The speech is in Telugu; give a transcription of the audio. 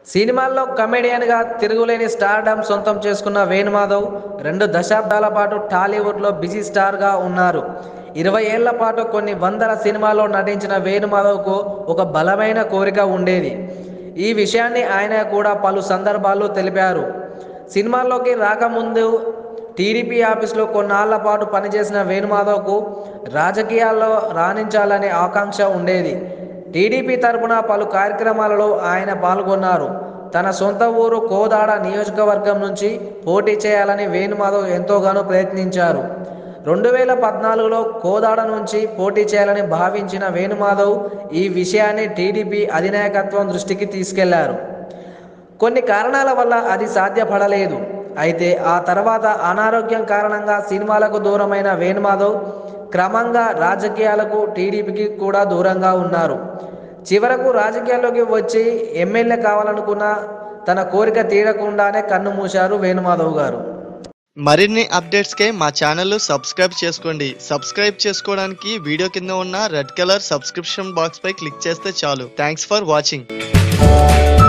సినిమాల్లో కమెడియన్గా తిరుగులేని స్టార్డమ్ సొంతం చేసుకున్న వేణుమాధవ్ రెండు దశాబ్దాల పాటు టాలీవుడ్లో బిజీ స్టార్గా ఉన్నారు ఇరవై ఏళ్ల పాటు కొన్ని వందల సినిమాల్లో నటించిన వేణుమాధవ్కు ఒక బలమైన కోరిక ఉండేది ఈ విషయాన్ని ఆయన కూడా పలు సందర్భాల్లో తెలిపారు సినిమాల్లోకి రాకముందు టీడీపీ ఆఫీస్లో కొన్నాళ్ల పాటు పనిచేసిన వేణుమాధవ్కు రాజకీయాల్లో రాణించాలనే ఆకాంక్ష ఉండేది టీడీపీ తరపున పలు కార్యక్రమాలలో ఆయన పాల్గొన్నారు తన సొంత ఊరు కోదాడ నియోజకవర్గం నుంచి పోటీ చేయాలని వేణుమాధవ్ ఎంతోగానో ప్రయత్నించారు రెండు వేల పద్నాలుగులో కోదాడ నుంచి పోటీ చేయాలని భావించిన వేణుమాధవ్ ఈ విషయాన్ని టీడీపీ అధినాయకత్వం దృష్టికి తీసుకెళ్లారు కొన్ని కారణాల వల్ల అది సాధ్యపడలేదు అయితే ఆ తర్వాత అనారోగ్యం కారణంగా సినిమాలకు దూరమైన వేణుమాధవ్ క్రమంగా రాజకీయాలకు టీడీపీకి కూడా దూరంగా ఉన్నారు చివరకు రాజకీయాల్లోకి వచ్చి ఎమ్మెల్యే కావాలనుకున్న తన కోరిక తీరకుండానే కన్ను మూశారు వేణుమాధవ్ గారు మరిన్ని అప్డేట్స్కే మా ఛానల్ సబ్స్క్రైబ్ చేసుకోండి సబ్స్క్రైబ్ చేసుకోవడానికి వీడియో కింద ఉన్న రెడ్ కలర్ సబ్స్క్రిప్షన్ బాక్స్ పై క్లిక్ చేస్తే చాలు థ్యాంక్స్ ఫర్ వాచింగ్